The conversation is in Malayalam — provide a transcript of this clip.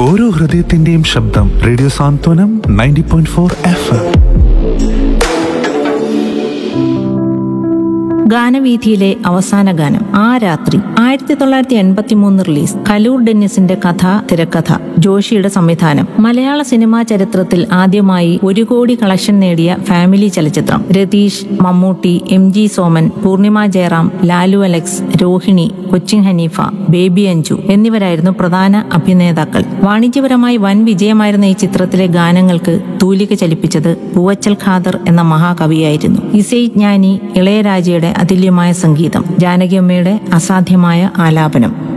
ഓരോ ഹൃദയത്തിന്റെയും ശബ്ദം radio Santhwanam ninety point four F M ഗാനവീഥിയിലെ അവസാന ഗാനം ആ രാത്രി ആയിരത്തി തൊള്ളായിരത്തി എൺപത്തി മൂന്ന് റിലീസ് ഖലൂർ ഡെന്നിസിന്റെ കഥ തിരക്കഥ ജോഷിയുടെ സംവിധാനം മലയാള സിനിമാ ചരിത്രത്തിൽ ആദ്യമായി ഒരു കോടി കളക്ഷൻ നേടിയ ഫാമിലി ചലച്ചിത്രം Ratheesh Mammootty M G Soman Poornima Jayaram Lalu Alex Rohini Cochin Haneefa baby Anju എന്നിവരായിരുന്നു പ്രധാന അഭിനേതാക്കൾ വാണിജ്യപരമായി വൻ വിജയമായിരുന്ന ഈ ചിത്രത്തിലെ ഗാനങ്ങൾക്ക് തൂലിക ചലിപ്പിച്ചത് പൂവച്ചൽ ഖാദർ എന്ന മഹാകവിയായിരുന്നു ഇസൈജ്ഞാനി ഇളയരാജയുടെ അതുല്യമായ സംഗീതം ജാനകിയമ്മയുടെ അസാധ്യമായ ആലാപനം